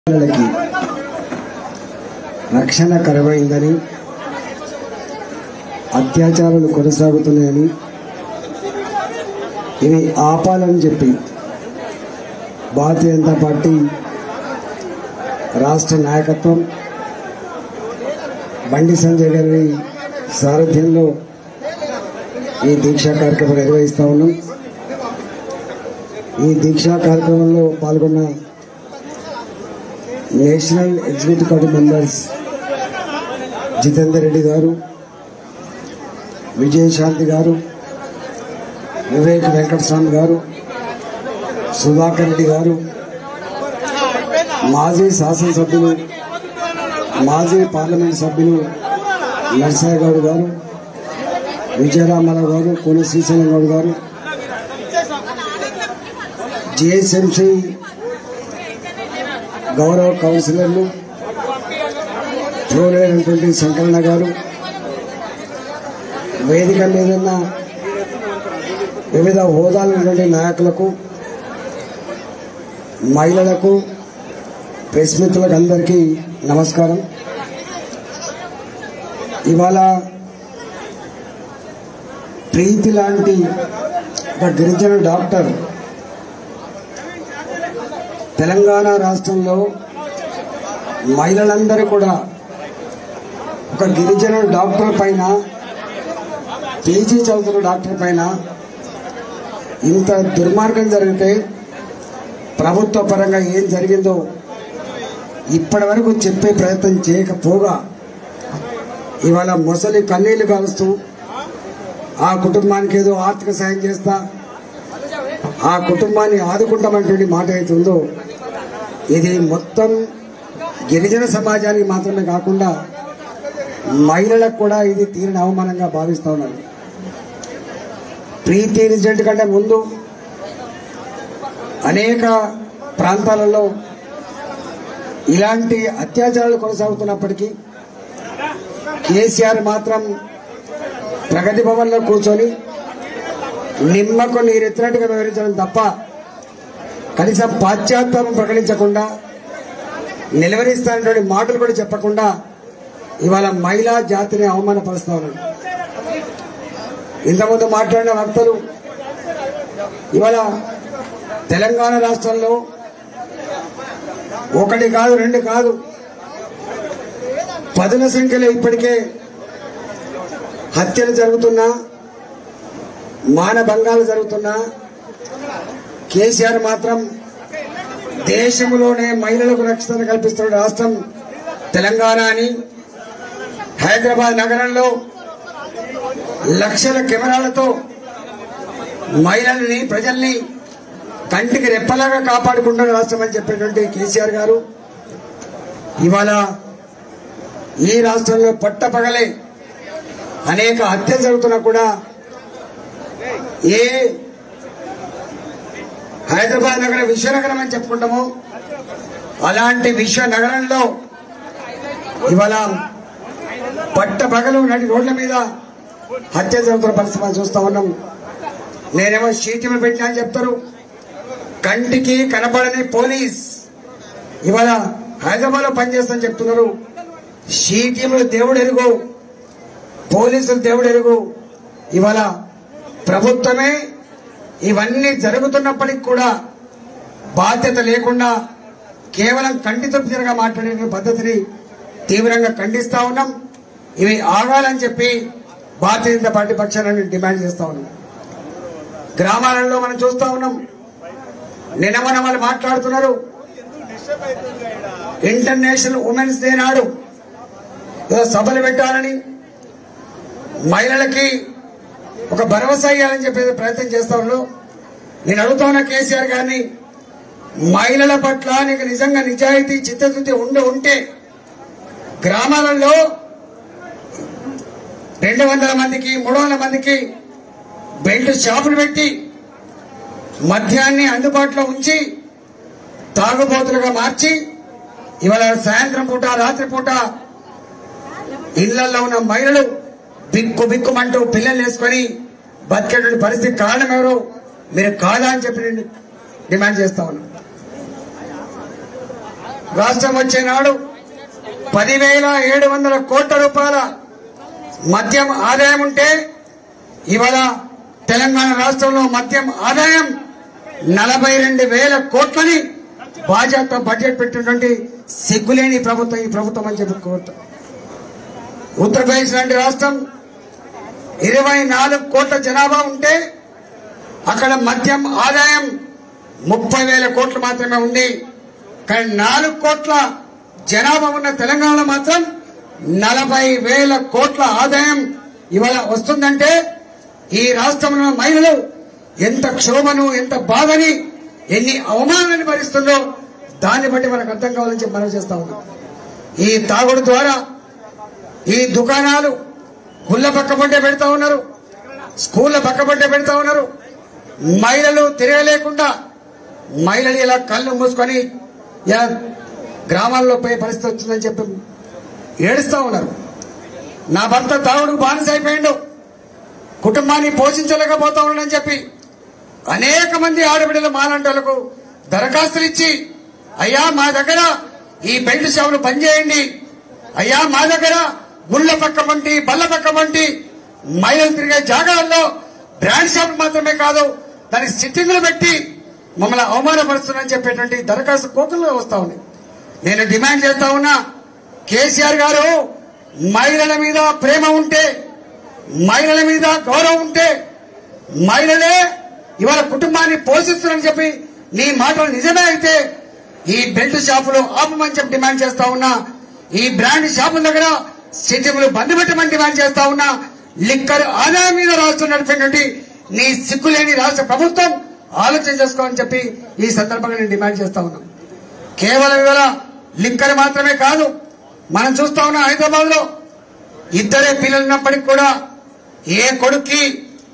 పిల్లలకి రక్షణ కరువైందని అత్యాచారాలు కొనసాగుతున్నాయని ఇవి ఆపాలని చెప్పి భారతీయ జనతా పార్టీ రాష్ట్ర నాయకత్వం బండి సంజయ్ గారి సారథ్యంలో ఈ దీక్షా కార్యక్రమం నిర్వహిస్తా ఉన్నాం ఈ దీక్షా కార్యక్రమంలో పాల్గొన్న national executive committee members Jitender Reddy garu Vijayashanti గారు వివేక్ వెంకటస్వామి గారు సుధాకర్ రెడ్డి గారు మాజీ శాసనసభ్యులు మాజీ పార్లమెంట్ సభ్యులు నర్సయ్య గౌడ్ గారు విజయరామారావు గారు కోన శ్రీశైలం గౌడ్ గారు జిహెచ్ఎంసీ గౌరవ కౌన్సిలర్లు చూడలేనటువంటి శంకరన్న గారు వేదిక మీద ఉన్న వివిధ హోదాల ఉన్నటువంటి నాయకులకు మహిళలకు ప్రెస్ మిత్రులకు అందరికీ నమస్కారం ఇవాళ ప్రీతి లాంటి ఒక గిరిజన డాక్టర్ తెలంగాణ రాష్ట్రంలో మహిళలందరూ కూడా ఒక గిరిజన డాక్టర్ పైన పీజీ చదువుతున్న డాక్టర్ పైన ఇంత దుర్మార్గం జరిగితే ప్రభుత్వ పరంగా ఏం జరిగిందో ఇప్పటి వరకు చెప్పే ప్రయత్నం చేయకపోగా ఇవాళ మొసలి కన్నీళ్లు కాలుస్తూ ఆ కుటుంబానికి ఏదో ఆర్థిక సాయం చేస్తా ఆ కుటుంబాన్ని ఆదుకుంటామనేటువంటి మాట అవుతుందో ఇది మొత్తం గిరిజన సమాజానికి మాత్రమే కాకుండా మహిళలకు కూడా ఇది తీరిన అవమానంగా భావిస్తా ఉన్నారు ప్రీతి ఇన్సిడెంట్ కంటే ముందు అనేక ప్రాంతాలలో ఇలాంటి అత్యాచారాలు కొనసాగుతున్నప్పటికీ కేసీఆర్ మాత్రం ప్రగతి భవన్లో కూర్చొని నిమ్మకు నీరెత్తినట్టుగా వివరించడం తప్ప కనీసం పాశ్చాత్తాపం ప్రకటించకుండా నిలవరిస్తానటువంటి మాటలు కూడా చెప్పకుండా ఇవాళ మహిళా జాతిని అవమానపరుస్తా ఉన్నారు ఇంతకుముందు మాట్లాడిన వక్తలు ఇవాళ తెలంగాణ రాష్ట్రంలో ఒకటి కాదు రెండు కాదు పదుల సంఖ్యలో ఇప్పటికే హత్యలు జరుగుతున్నా మానభంగాలు జరుగుతున్నా కేసీఆర్ మాత్రం దేశంలోనే మహిళలకు రక్షణ కల్పిస్తున్న రాష్ట్రం తెలంగాణ అని హైదరాబాద్ నగరంలో లక్షల కెమెరాలతో మహిళల్ని ప్రజల్ని కంటికి రెప్పలాగా కాపాడుకుంటున్న రాష్ట్రం అని చెప్పినటువంటి కేసీఆర్ గారు ఇవాళ ఈ రాష్ట్రంలో పట్టపగలే అనేక హత్యలు జరుగుతున్నా కూడా ఏ హైదరాబాద్ నగరం విశ్వనగరం అని చెప్పుకుంటాము అలాంటి విశ్వనగరంలో ఇవాళ పట్టపగలు నడి రోడ్ల మీద హత్య జరుగుతున్న పరిస్థితి మనం చూస్తా ఉన్నాం నేనేమో షీటీలు పెట్టినా అని చెప్తారు కంటికి కనబడని పోలీస్ ఇవాళ హైదరాబాద్ లో పనిచేస్తామని చెప్తున్నారు షీటీములు దేవుడు ఎరుగు పోలీసులు దేవుడు ఎరుగు ఇవాళ ప్రభుత్వమే ఇవన్నీ జరుగుతున్నప్పటికి కూడా బాధ్యత లేకుండా కేవలం కంటి తప్పిదరగా మాట్లాడే పద్ధతిని తీవ్రంగా ఖండిస్తా ఉన్నాం ఇవి ఆగాలని చెప్పి భారతీయ జనతా పార్టీ పక్షాన్ని డిమాండ్ చేస్తా ఉన్నాం గ్రామాలలో మనం చూస్తా ఉన్నాం నిన్న మన వాళ్ళు మాట్లాడుతున్నారు ఇంటర్నేషనల్ ఉమెన్స్ డే నాడు ఏదో సభలు పెట్టాలని మహిళలకి ఒక భరోసా ఇవ్వాలని చెప్పేసి ప్రయత్నం చేస్తా ఉన్నాడు నేను అడుగుతా ఉన్న కేసీఆర్ గారిని మహిళల పట్ల నీకు నిజంగా నిజాయితీ చిత్తశుద్ధి ఉండి ఉంటే గ్రామాలలో రెండు వందల మందికి మూడు వందల మందికి బెల్ట్ షాపులు పెట్టి మద్యాన్ని అందుబాటులో ఉంచి తాగుబోతులుగా మార్చి ఇవాళ సాయంత్రం పూట రాత్రి పూట ఇళ్లలో ఉన్న మహిళలు బిక్కు బిక్కుమంటూ పిల్లలు వేసుకొని బతికేటువంటి పరిస్థితి కారణం ఎవరు మీరు కాదా అని చెప్పి నేను డిమాండ్ చేస్తా ఉన్నాను రాష్ట్రం వచ్చే నాడు పదివేల ఏడు వందల కోట్ల రూపాయల మద్యం ఆదాయం ఉంటే ఇవాళ తెలంగాణ రాష్ట్రంలో మద్యం ఆదాయం నలభై రెండు వేల కోట్లని బాధ్యత బడ్జెట్ పెట్టినటువంటి సిగ్గులేని ప్రభుత్వం ఈ ప్రభుత్వం అని చెప్పి కోరుతాం ఉత్తరప్రదేశ్ లాంటి రాష్ట్రం ఇరవై నాలుగు కోట్ల జనాభా ఉంటే అక్కడ మద్యం ఆదాయం ముప్పై వేల కోట్లు మాత్రమే ఉంది కానీ నాలుగు కోట్ల జనాభా ఉన్న తెలంగాణలో మాత్రం నలభై వేల కోట్ల ఆదాయం ఇవాళ వస్తుందంటే ఈ రాష్ట్రంలో మహిళలు ఎంత క్షోభను ఎంత బాధని ఎన్ని అవమానాన్ని భరిస్తుందో దాన్ని బట్టి మనకు అర్థం కావాలని చెప్పి మనం చేస్తా ఉన్నాం ఈ తాగుడు ద్వారా ఈ దుకాణాలు గుళ్ళ పక్క పట్టే పెడతా ఉన్నారు స్కూళ్ళ పక్క పట్టే పెడతా ఉన్నారు మహిళలు తిరగలేకుండా మహిళలు ఇలా కళ్ళు మూసుకొని ఇలా గ్రామాల్లో పోయే పరిస్థితి వచ్చిందని చెప్పి ఏడుస్తా ఉన్నారు నా భర్త తాగుడుకు బానిస అయిపోయిండు కుటుంబాన్ని పోషించలేకపోతా ఉన్నాడని చెప్పి అనేక మంది ఆడబిడ్డల మాలంటలకు దరఖాస్తులు ఇచ్చి అయ్యా మా దగ్గర ఈ బెల్ట్ షాపులు పనిచేయండి అయ్యా మా దగ్గర గుళ్ళ పక్క వంటి బల్ల పక్క వంటి మహిళలు తిరిగే జాగాల్లో బ్రాండ్ షాపులు మాత్రమే కాదు దానికి సిట్టింగులు పెట్టి మమ్మల్ని అవమానపరుస్తున్నారని చెప్పేటువంటి దరఖాస్తు కోతులుగా వస్తా ఉన్నాయి నేను డిమాండ్ చేస్తా ఉన్నా కేసీఆర్ గారు మహిళల మీద ప్రేమ ఉంటే మహిళల మీద గౌరవం ఉంటే మహిళలే ఇవాళ కుటుంబాన్ని పోషిస్తున్నారని చెప్పి నీ మాటలు నిజమే అయితే ఈ బెల్ట్ షాపులు ఆపమని చెప్పి డిమాండ్ చేస్తా ఉన్నా ఈ బ్రాండ్ షాపుల దగ్గర సిటీములు బంద్ పెట్టమని డిమాండ్ చేస్తా ఉన్నా లిక్కర్ ఆదాయం మీద రాష్ట్రం నడిపినటువంటి నీ సిగ్గులేని రాష్ట్ర ప్రభుత్వం ఆలోచన చేసుకోమని చెప్పి ఈ సందర్భంగా నేను డిమాండ్ చేస్తా ఉన్నా కేవలం ఇవాళ లిక్కర్ మాత్రమే కాదు మనం చూస్తా ఉన్నాం హైదరాబాద్ లో ఇద్దరే పిల్లలు ఉన్నప్పటికీ కూడా ఏ కొడుక్కి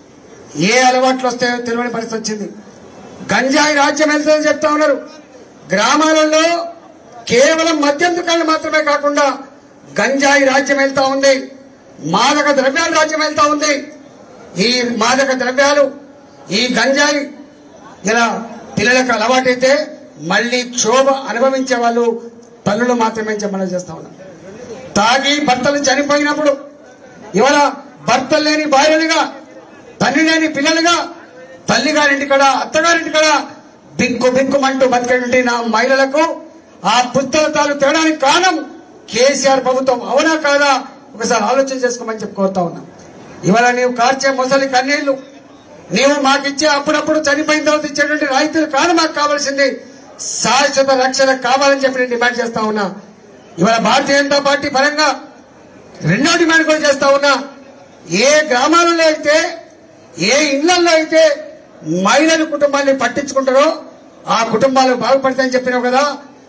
ఏ అలవాట్లు వస్తాయో తెలియని పరిస్థితి వచ్చింది గంజాయి రాజ్యం వెళ్తుందని చెప్తా ఉన్నారు గ్రామాలలో కేవలం మద్యం దుకాణాలు మాత్రమే కాకుండా గంజాయి రాజ్యం వెళ్తా ఉంది మాదక ద్రవ్యాల రాజ్యం వెళ్తా ఉంది ఈ మాదక ద్రవ్యాలు ఈ గంజాయి ఇలా పిల్లలకు అలవాటైతే మళ్ళీ క్షోభ అనుభవించే వాళ్ళు తల్లులు మాత్రమే చెప్పడం చేస్తా ఉన్నారు తాగి భర్తలు చనిపోయినప్పుడు ఇవాళ భర్తలు లేని భార్యలుగా తల్లి లేని పిల్లలుగా తల్లిగారింటి కడ అత్తగారింటి కడ బిక్కు బిక్కుమంటూ బతికేటువంటి నా మహిళలకు ఆ పుస్తకాలు తేడానికి కారణం కేసీఆర్ ప్రభుత్వం అవునా కాదా ఒకసారి ఆలోచన చేసుకోమని చెప్పి కోరుతా ఉన్నా ఇవాళ నీవు కార్చే ముసలి కన్నీళ్లు నీవు మాకిచ్చే అప్పుడప్పుడు చనిపోయిన తర్వాత ఇచ్చేటువంటి రాయితీలు కాదు మాకు కావాల్సింది శాశ్వత రక్షణ కావాలని చెప్పి నేను డిమాండ్ చేస్తా ఉన్నా ఇవాళ భారతీయ జనతా పార్టీ పరంగా రెండో డిమాండ్ కూడా చేస్తా ఉన్నా ఏ గ్రామాలలో అయితే ఏ ఇళ్లలో అయితే మహిళలు కుటుంబాన్ని పట్టించుకుంటారో ఆ కుటుంబాలు బాగుపడతాయని చెప్పినావు కదా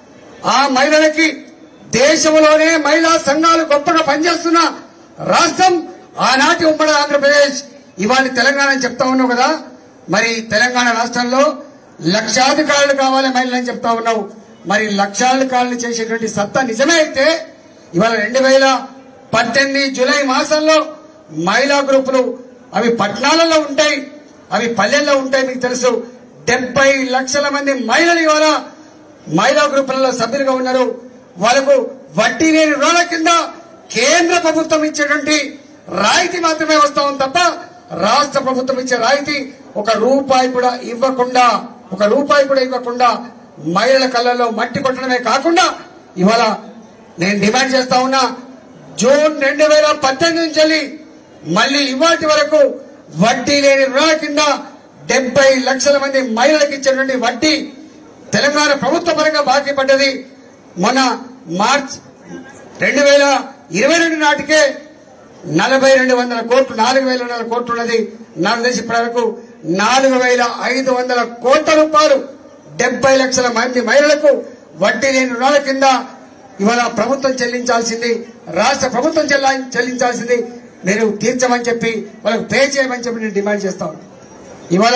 ఆ మహిళలకి దేశంలోనే మహిళా సంఘాలు గొప్పగా పనిచేస్తున్న రాష్ట్రం ఆనాటి ఉమ్మడి ఆంధ్రప్రదేశ్ ఇవాళ తెలంగాణ అని చెప్తా ఉన్నావు కదా మరి తెలంగాణ రాష్ట్రంలో లక్షాధికారులు కావాలి మహిళలని చెప్తా ఉన్నావు మరి లక్షాధికారులు చేసేటువంటి సత్తా నిజమే అయితే ఇవాళ రెండు వేల పద్దెనిమిది జూలై మాసంలో మహిళా గ్రూపులు అవి పట్టణాలలో ఉంటాయి అవి పల్లెల్లో ఉంటాయి మీకు తెలుసు డెబ్బై లక్షల మంది మహిళలు ఇవాళ మహిళా గ్రూపులలో సభ్యులుగా ఉన్నారు వాళ్ళకు వడ్డీ లేని రుణాల కింద కేంద్ర ప్రభుత్వం ఇచ్చేటువంటి రాయితీ మాత్రమే వస్తా ఉంది తప్ప రాష్ట్ర ప్రభుత్వం ఇచ్చే రాయితీ ఒక రూపాయి కూడా ఇవ్వకుండా ఒక రూపాయి కూడా ఇవ్వకుండా మహిళల కళ్ళల్లో మట్టి కొట్టడమే కాకుండా ఇవాళ నేను డిమాండ్ చేస్తా ఉన్నా జూన్ రెండు వేల పద్దెనిమిది నుంచి వెళ్ళి మళ్ళీ ఇవాటి వరకు వడ్డీ లేని రుణాల కింద డెబ్బై లక్షల మంది మహిళలకు ఇచ్చినటువంటి వడ్డీ తెలంగాణ ప్రభుత్వ పరంగా బాకీ పడ్డది మొన్న మార్చ్ రెండు వేల ఇరవై రెండు నాటికే నలభై రెండు వందల కోట్లు నాలుగు వేల వందల కోట్లు ఉన్నది నాకు తెలిసి ఇప్పటి వరకు నాలుగు వేల ఐదు వందల కోట్ల రూపాయలు డెబ్బై లక్షల మంది మహిళలకు వడ్డీ లేని రుణాల కింద ఇవాళ ప్రభుత్వం చెల్లించాల్సింది రాష్ట్ర ప్రభుత్వం చెల్లా- చెల్లించాల్సింది మీరు తీర్చమని చెప్పి వాళ్ళకు పే చేయమని చెప్పి నేను డిమాండ్ చేస్తా ఉన్నాను ఇవాళ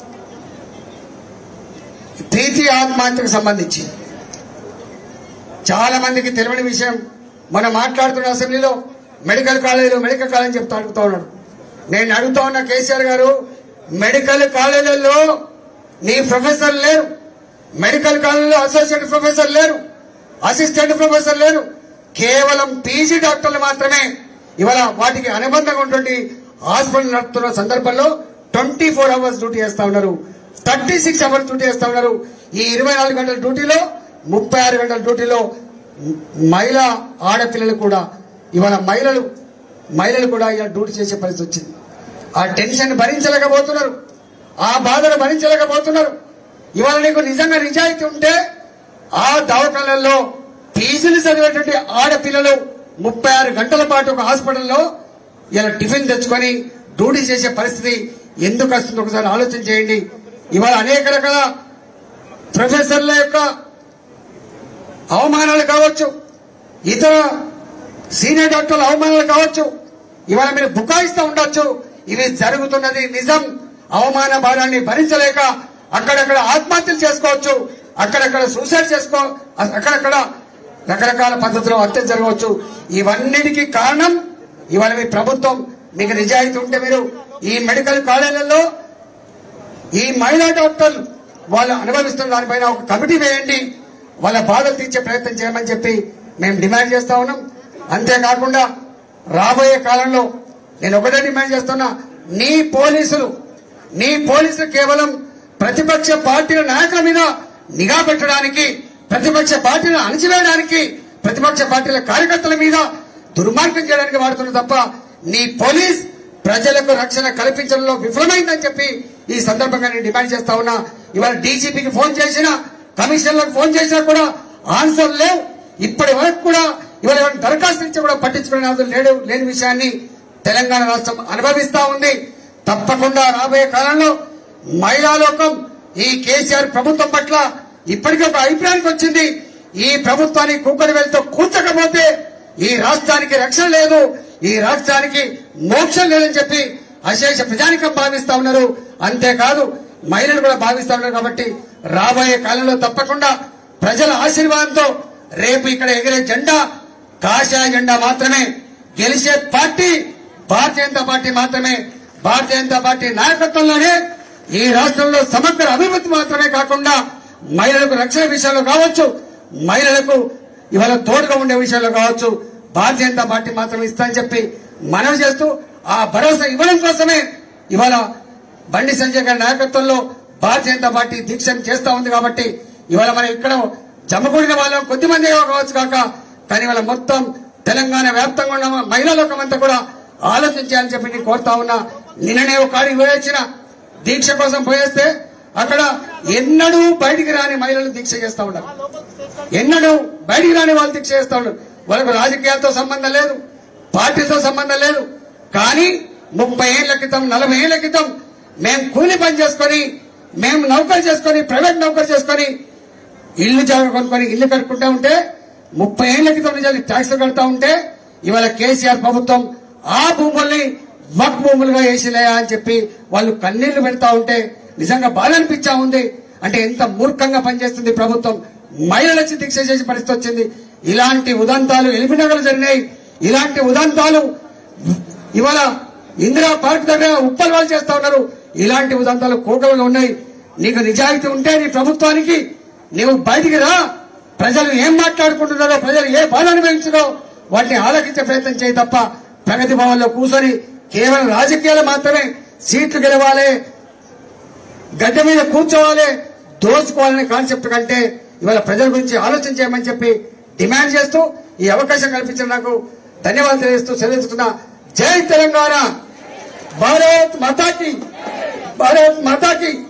ప్రీతి ఆత్మహత్యకు సంబంధించి చాలా మందికి తెలియని విషయం మనం మాట్లాడుతున్న అసెంబ్లీలో మెడికల్ కాలేజీలో మెడికల్ కాలేజ్ చెప్తా అడుగుతా ఉన్నాడు నేను అడుగుతా ఉన్న కేసీఆర్ గారు మెడికల్ కాలేజీలలో నీ ప్రొఫెసర్ లేరు మెడికల్ కాలేజీలో అసోసియేట్ ప్రొఫెసర్ లేరు అసిస్టెంట్ ప్రొఫెసర్ లేరు కేవలం పీజీ డాక్టర్లు మాత్రమే ఇవాళ వాటికి అనుబంధంగా ఉన్నటువంటి హాస్పిటల్ నడుపుతున్న సందర్భంలో ట్వంటీ ఫోర్ అవర్స్ డ్యూటీ చేస్తా ఉన్నారు థర్టీ సిక్స్ అవర్స్ డ్యూటీ చేస్తా ఉన్నారు ఈ ఇరవై నాలుగు గంటల డ్యూటీలో ముప్పై ఆరు గంటల డ్యూటీలో మహిళా ఆడపిల్లలు కూడా ఇవాళ మహిళలు మహిళలు కూడా ఇలా డ్యూటీ చేసే పరిస్థితి వచ్చింది ఆ టెన్షన్ భరించలేకపోతున్నారు ఆ బాధను భరించలేకపోతున్నారు ఇవాళ నీకు నిజంగా నిజాయితీ ఉంటే ఆ దవాఖానల్లో పీజీలు చదివేటువంటి ఆడపిల్లలు ముప్పై ఆరు గంటల పాటు ఒక హాస్పిటల్లో ఇలా టిఫిన్ తెచ్చుకొని డ్యూటీ చేసే పరిస్థితి ఎందుకు వస్తుందో ఒకసారి ఆలోచన చేయండి ఇవాళ అనేక రకాల ప్రొఫెసర్ల యొక్క అవమానాలు కావచ్చు ఇతర సీనియర్ డాక్టర్ల అవమానాలు కావచ్చు ఇవాళ మీరు బుకాయిస్తూ ఉండొచ్చు ఇవి జరుగుతున్నది నిజం అవమాన భారాన్ని భరించలేక అక్కడక్కడ ఆత్మహత్యలు చేసుకోవచ్చు అక్కడక్కడ సూసైడ్ చేసుకో అక్కడక్కడ రకరకాల పద్ధతిలో హత్య జరగవచ్చు ఇవన్నిటికీ కారణం ఇవాళ మీ ప్రభుత్వం మీకు నిజాయితీ ఉంటే మీరు ఈ మెడికల్ కాలేజీలలో ఈ మహిళా డాక్టర్లు వాళ్ళు అనుభవిస్తున్న దానిపైన ఒక కమిటీ వేయండి వాళ్ళ బాధలు తీర్చే ప్రయత్నం చేయమని చెప్పి మేము డిమాండ్ చేస్తా ఉన్నాం అంతేకాకుండా రాబోయే కాలంలో నేను ఒకటే డిమాండ్ చేస్తున్నా నీ పోలీసులు నీ పోలీసులు కేవలం ప్రతిపక్ష పార్టీల నాయకుల మీద నిఘా పెట్టడానికి ప్రతిపక్ష పార్టీలను అణచివేయడానికి ప్రతిపక్ష పార్టీల కార్యకర్తల మీద దుర్మార్గం చేయడానికి వాడుతున్న తప్ప నీ పోలీస్ ప్రజలకు రక్షణ కల్పించడంలో విఫలమైందని చెప్పి ఈ సందర్భంగా నేను డిమాండ్ చేస్తా ఉన్నా ఇవాళ డీజీపీకి ఫోన్ చేసినా కమిషనర్లకు ఫోన్ చేసినా కూడా ఆన్సర్ లేవు ఇప్పటి వరకు కూడా ఇవాళ ఎవరైనా దరఖాస్తు ఇచ్చి కూడా పట్టించుకునే నాదులు లేడు లేని విషయాన్ని తెలంగాణ రాష్ట్రం అనుభవిస్తా ఉంది తప్పకుండా రాబోయే కాలంలో మహిళా లోకం ఈ కేసీఆర్ ప్రభుత్వం పట్ల ఇప్పటికే ఒక అభిప్రాయానికి వచ్చింది ఈ ప్రభుత్వాన్ని కుక్కడి వెళ్తూ కూర్చకపోతే ఈ రాష్ట్రానికి రక్షణ లేదు ఈ రాష్ట్రానికి మోక్షం లేదని చెప్పి అశేష ప్రజానికం భావిస్తా ఉన్నారు అంతేకాదు మహిళలు కూడా భావిస్తా ఉన్నారు కాబట్టి రాబోయే కాలంలో తప్పకుండా ప్రజల ఆశీర్వాదంతో రేపు ఇక్కడ ఎగిరే జెండా కాషాయ జెండా మాత్రమే గెలిచే పార్టీ భారతీయ జనతా పార్టీ మాత్రమే భారతీయ జనతా పార్టీ నాయకత్వంలోనే ఈ రాష్ట్రంలో సమగ్ర అభివృద్ధి మాత్రమే కాకుండా మహిళలకు రక్షణ విషయంలో కావచ్చు మహిళలకు ఇవాళ తోడుగా ఉండే విషయంలో కావచ్చు భారతీయ జనతా పార్టీ మాత్రం ఇస్తానని చెప్పి మనవి చేస్తూ ఆ భరోసా ఇవ్వడం కోసమే ఇవాళ బండి సంజయ్ గారి నాయకత్వంలో భారతీయ జనతా పార్టీ దీక్షను చేస్తా ఉంది కాబట్టి ఇవాళ మనం ఇక్కడ జమ్మకూడిన వాళ్ళం కొద్ది మంది కావచ్చు కాక కానీ ఇవాళ మొత్తం తెలంగాణ వ్యాప్తంగా ఉన్న మహిళా లోకమంతా కూడా ఆలోచించాలని చెప్పి నేను కోరుతా ఉన్నా నిన్ననే ఒక కాడికి పోయొచ్చిన దీక్ష కోసం పోయేస్తే అక్కడ ఎన్నడూ బయటికి రాని మహిళలు దీక్ష చేస్తా ఉన్నారు ఎన్నడూ బయటికి రాని వాళ్ళు దీక్ష చేస్తా ఉన్నారు వాళ్ళకు రాజకీయాలతో సంబంధం లేదు పార్టీతో సంబంధం లేదు కానీ ముప్పై ఏళ్ల క్రితం నలభై ఏళ్ల క్రితం మేము కూలి పని చేసుకొని మేము నౌకరు చేసుకొని ప్రైవేట్ నౌకరు చేసుకొని ఇల్లు జాగా కొనుక్కొని ఇల్లు కట్టుకుంటా ఉంటే ముప్పై ఏళ్ల క్రితం నుంచి ట్యాక్స్ కడతా ఉంటే ఇవాళ కేసీఆర్ ప్రభుత్వం ఆ భూముల్ని వక్ భూములుగా వేసినాయా అని చెప్పి వాళ్ళు కన్నీళ్లు పెడతా ఉంటే నిజంగా బాధ అనిపించా ఉంది అంటే ఎంత మూర్ఖంగా పనిచేస్తుంది ప్రభుత్వం మహిళలు వచ్చి దీక్ష చేసే పరిస్థితి వచ్చింది ఇలాంటి ఉదంతాలు ఎలిపినగలు జరిగినాయి ఇలాంటి ఉదంతాలు ఇవాళ ఇందిరా పార్క్ దగ్గర ఉప్పల్ వాళ్ళు చేస్తా ఉన్నారు ఇలాంటి ఉదంతాలు కోకలుగా ఉన్నాయి నీకు నిజాయితీ ఉంటే నీ ప్రభుత్వానికి నీవు బయటికి రా ప్రజలు ఏం మాట్లాడుకుంటున్నారో ప్రజలు ఏ బాధ అనుభవించారో వాటిని ఆలోచించే ప్రయత్నం చేయి తప్ప ప్రగతి భవన్లో కూర్చొని కేవలం రాజకీయాలు మాత్రమే సీట్లు గెలవాలి గడ్డ మీద కూర్చోవాలి దోచుకోవాలనే కాన్సెప్ట్ కంటే ఇవాళ ప్రజల గురించి ఆలోచన చేయమని చెప్పి డిమాండ్ చేస్తూ ఈ అవకాశం కల్పించిన నాకు ధన్యవాదాలు తెలియజేస్తూ సెలవుతున్నా జై తెలంగాణ భారత్ మాతాకి భారత్ మాతాకి